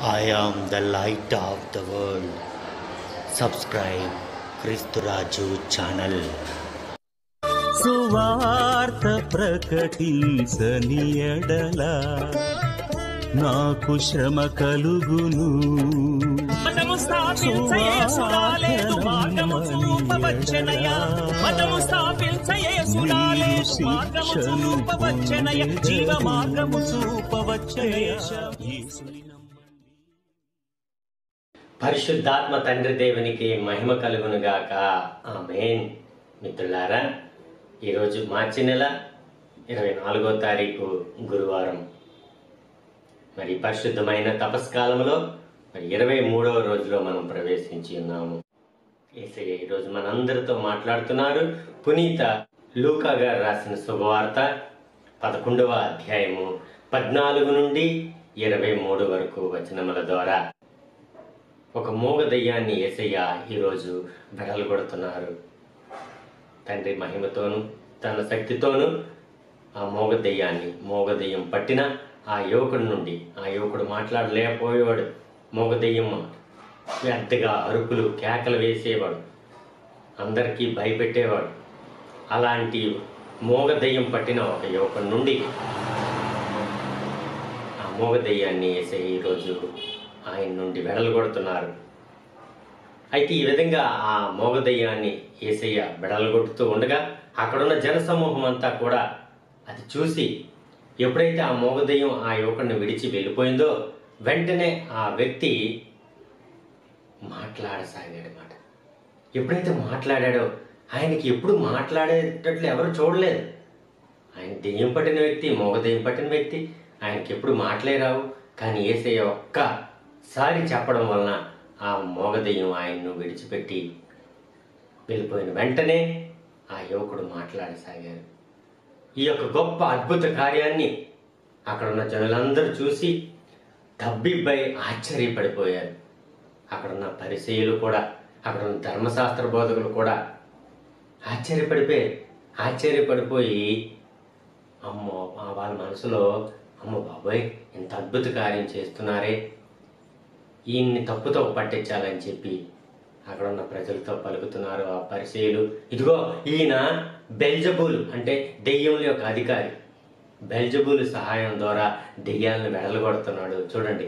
I am the light of the world. Subscribe Kristuraju channel సువార్త ప్రకటించని ఎడల నాకు శ్రమ కలుగును మతము స్థాపించయేసులాలేదు మార్గము చూపవచ్చనయ మతము స్థాపించయేసులాలేదు మార్గము చూపవచ్చనయ జీవ మార్గము చూపవచ్చనయ పరిశుద్ధాత్మ తండ్రి దేవునికి మహిమ కలుగును గాక ఆమెన్ మిత్రులారా ఈరోజు మార్చి నెల ఇరవై నాలుగో తారీఖు గురువారం మరి పరిశుద్ధమైన తపస్కాలంలో మరి ఇరవై మూడవ రోజులో మనం ప్రవేశించి ఉన్నాము ఏసయ్య ఈరోజు మనందరితో మాట్లాడుతున్నారు పునీత లూకా గారు రాసిన శుభవార్త పదకొండవ అధ్యాయము పద్నాలుగు నుండి ఇరవై మూడు వరకు వచనముల ద్వారా ఒక మూగ దయ్యాన్ని ఏసయ్య ఈరోజు వెడలగొడుతున్నారు తండ్రి మహిమతోను తన శక్తితోను ఆ మూగ దెయ్యాన్ని మూగ దెయ్యం పట్టిన ఆ యువకుడి నుండి ఆ యువకుడు మాట్లాడలేకపోయేవాడు మూగ దెయ్యం పెద్దగా అరుపులు కేకలు వేసేవాడు అందరికీ భయపెట్టేవాడు అలాంటి మూగ దెయ్యం పట్టిన ఒక యువకుడి నుండి ఆ మూగ దెయ్యాన్ని వేసే ఈరోజు ఆయన నుండి వెడలగొడుతున్నారు అయితే ఈ విధంగా ఆ మోగ దెయ్యాన్ని ఏసయ్య వెడలగొడుతూ ఉండగా అక్కడున్న జనసమూహం అంతా కూడా అది చూసి ఎప్పుడైతే ఆ మోగ దెయ్యం ఆ యువకుడిని విడిచి వెళ్ళిపోయిందో వెంటనే ఆ వ్యక్తి మాట్లాడసాగాడనమాట ఎప్పుడైతే మాట్లాడాడో ఆయనకి ఎప్పుడు మాట్లాడేటట్లు ఎవరు చూడలేదు ఆయన దెయ్యం పట్టిన వ్యక్తి మోగ దెయ్యం పట్టిన వ్యక్తి ఆయనకి ఎప్పుడు మాటలే రావు కానీ ఏసయ్య ఒక్కసారి చెప్పడం వలన ఆ మోగ దెయ్యం ఆయన్ను విడిచిపెట్టి వెళ్ళిపోయిన వెంటనే ఆ యువకుడు మాట్లాడసాగారు ఈ యొక్క గొప్ప అద్భుత కార్యాన్ని అక్కడ ఉన్న జనులందరూ చూసి తబ్బిబ్బై ఆశ్చర్యపడిపోయారు అక్కడున్న పరిచయులు కూడా అక్కడున్న ధర్మశాస్త్ర బోధకులు కూడా ఆశ్చర్యపడిపోయారు ఆశ్చర్యపడిపోయి అమ్మో ఆ వాళ్ళ మనసులో అమ్మో బాబోయ్ ఇంత అద్భుత కార్యం చేస్తున్నారే ఈయన్ని తప్పుతో పట్టించాలని చెప్పి అక్కడ ఉన్న ప్రజలతో పలుకుతున్నారు ఆ పరిచయులు ఇదిగో ఈయన బెల్జబూలు అంటే దెయ్యముల యొక్క అధికారి బెల్జబూలు సహాయం ద్వారా దెయ్యాలను వెడలగొడుతున్నాడు చూడండి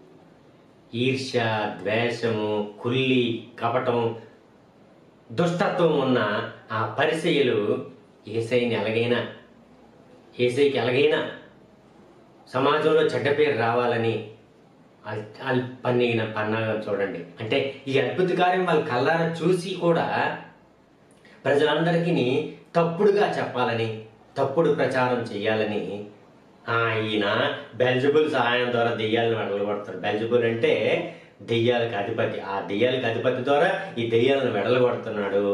ఈర్ష్య ద్వేషము కుల్లి కపటం దుష్టత్వం ఉన్న ఆ పరిచయులు ఏసైని ఎలాగైనా ఏసైకి ఎలాగైనా సమాజంలో చెడ్డ పేరు రావాలని అల్- అల్ పన్నిగిన పన్నాగం చూడండి అంటే ఈ అద్భుత కార్యం వాళ్ళ కళ్ళారా చూసి కూడా ప్రజలందరికీ తప్పుడుగా చెప్పాలని తప్పుడు ప్రచారం చేయాలని ఆ, ఈయన బెల్జబుల్ సహాయం ద్వారా దెయ్యాలను వెడలగొడతారు బెల్జబుల్ అంటే దెయ్యాలకు అధిపతి ఆ దెయ్యాలకు అధిపతి ద్వారా ఈ దెయ్యాలను వెడలగొడుతున్నాడు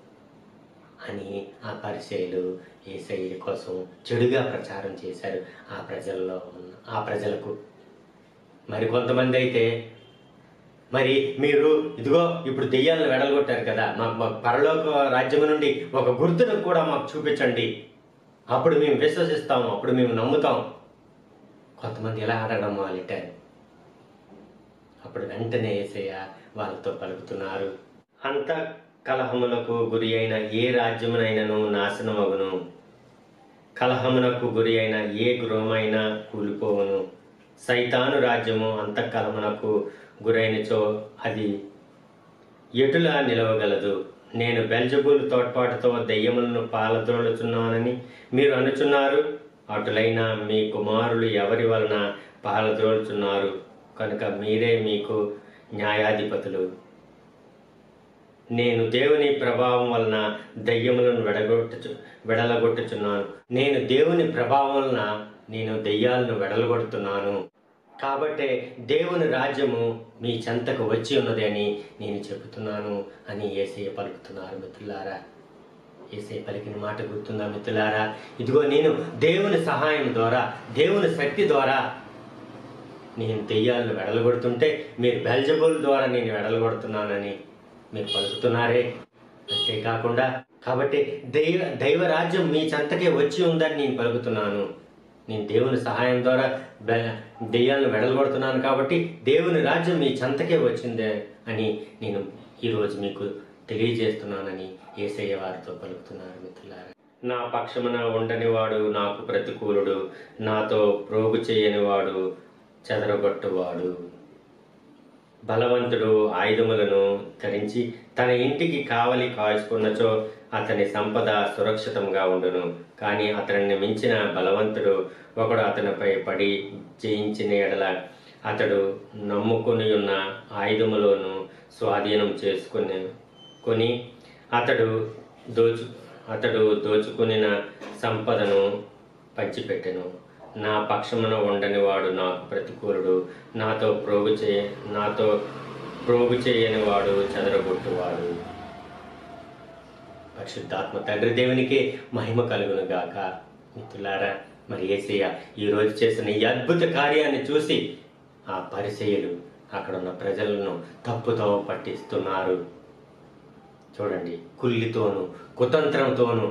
అని ఆ పరిచయులు ఏసయ్య కోసం చెడుగా ప్రచారం చేశారు ఆ ప్రజల్లో ఉన్న ఆ ప్రజలకు మరి కొంతమంది అయితే మరి మీరు ఇదిగో ఇప్పుడు దెయ్యాలను వెడలగొట్టారు కదా మాకు మాకు పరలోక రాజ్యం నుండి ఒక గుర్తును కూడా మాకు చూపించండి అప్పుడు మేము విశ్వసిస్తాము అప్పుడు మేము నమ్ముతాం కొంతమంది ఎలా ఆడడం మొదలెట్టారు అప్పుడు వెంటనే ఏసయ్య వాళ్ళతో పలుకుతున్నారు అంత కలహములకు గురి అయిన ఏ రాజ్యమునైనను నాశనమగును కలహమునకు గురి అయిన ఏ గృహమైనా కూలిపోవును సైతాను రాజ్యము అంతఃకలమునకు గురైనచో అది ఎటులా నిలవగలదు నేను బెల్జబూల్ తోడ్పాటుతో దెయ్యములను పాలద్రోలుచున్నానని మీరు అనుచున్నారు అటులైన మీ కుమారులు ఎవరి వలన పాలద్రోలుచున్నారు కనుక మీరే మీకు న్యాయాధిపతులు నేను దేవుని ప్రభావం వలన దయ్యములను వెడగొట్టుచు వెడలగొట్టుచున్నాను నేను దేవుని ప్రభావం వలన నేను దెయ్యాలను వెడలగొడుతున్నాను కాబట్టే దేవుని రాజ్యము మీ చెంతకు వచ్చి ఉన్నది అని నేను చెబుతున్నాను అని ఏసయ్య పలుకుతున్నారు మిత్రులారా ఏసై పలికిన మాట గుర్తుందా మిత్రులారా ఇదిగో నేను దేవుని సహాయం ద్వారా దేవుని శక్తి ద్వారా నేను దెయ్యాలను వెడలగొడుతుంటే మీరు బెల్జబుల్ ద్వారా నేను వెడలగొడుతున్నానని మీరు పలుకుతున్నారే అంతేకాకుండా కాబట్టి దైవ దైవ రాజ్యం మీ చెంతకే వచ్చి ఉందని నేను పలుకుతున్నాను నేను దేవుని సహాయం ద్వారా బె దెయ్యాలను వెడలగొడుతున్నాను కాబట్టి దేవుని రాజ్యం మీ చెంతకే వచ్చిందే అని నేను ఈరోజు మీకు తెలియజేస్తున్నానని ఏసయ్య వారితో పలుకుతున్నారు మిత్రులారా నా పక్షమున ఉండని వాడు నాకు ప్రతికూలుడు నాతో ప్రోగు చేయని వాడు చెదరగొట్టువాడు బలవంతుడు ఆయుధములను ధరించి తన ఇంటికి కావలి కాల్చుకున్నచో అతని సంపద సురక్షితంగా ఉండును కానీ అతనిని మించిన బలవంతుడు ఒకడు అతనిపై పడి జయించిన ఎడల అతడు నమ్ముకుని ఉన్న ఆయుధములను స్వాధీనం చేసుకుని కొని అతడు దోచు అతడు దోచుకునిన సంపదను పంచిపెట్టెను నా పక్షమున ఉండని వాడు నాకు ప్రతికూలుడు నాతో ప్రోగు చేయ నాతో ప్రోగు చేయని వాడు చెదరగొట్టువాడు పరిశుద్ధాత్మ తండ్రి దేవునికే మహిమ కలుగును గాక మిత్రులారా మరి ఏసయ్య ఈ రోజు చేసిన ఈ అద్భుత కార్యాన్ని చూసి ఆ పరిచయులు అక్కడ ఉన్న ప్రజలను తప్పుతో పట్టిస్తున్నారు చూడండి కుల్లితోనూ కుతంత్రంతోనూ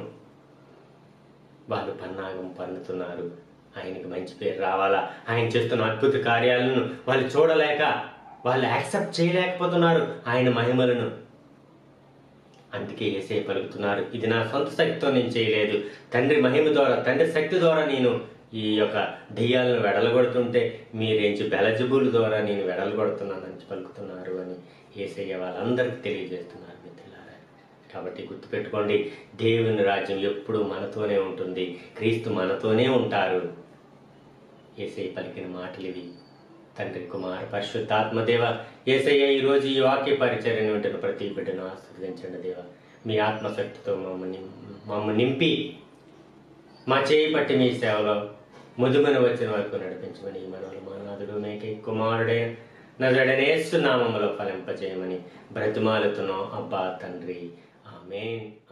వాళ్ళు పన్నాగం పన్నుతున్నారు ఆయనకి మంచి పేరు రావాలా ఆయన చేస్తున్న అద్భుత కార్యాలను వాళ్ళు చూడలేక వాళ్ళు యాక్సెప్ట్ చేయలేకపోతున్నారు ఆయన మహిమలను అందుకే ఏసే పలుకుతున్నారు ఇది నా సొంత శక్తితో నేను చేయలేదు తండ్రి మహిమ ద్వారా తండ్రి శక్తి ద్వారా నేను ఈ యొక్క దెయ్యాలను వెడలగొడుతుంటే మీరేంచి బెలజబుల్ ద్వారా నేను వెడలగొడుతున్నానని పలుకుతున్నారు అని ఏసయ్య వాళ్ళందరికీ తెలియజేస్తున్నారు మిత్రులారా కాబట్టి గుర్తుపెట్టుకోండి దేవుని రాజ్యం ఎప్పుడూ మనతోనే ఉంటుంది క్రీస్తు మనతోనే ఉంటారు ఏసై పలికిన మాటలు ఇవి తండ్రి కుమార పరిశుద్ధాత్మదేవ ఏసయ్య ఈరోజు ఈ వాక్య పరిచర్యను వింటున్న ప్రతి బిడ్డను ఆస్వాదించండి దేవ మీ ఆత్మశక్తితో మమ్మల్ని మమ్మ నింపి మా చేయి పట్టి మీ సేవలో ముదుమని వచ్చిన వరకు నడిపించమని ఈ మనవలు మానాథుడు మేకే కుమారుడే నజడనేస్తున్నామములో ఫలింపజేయమని బ్రతిమాలుతున్నాం అబ్బా తండ్రి ఆమెన్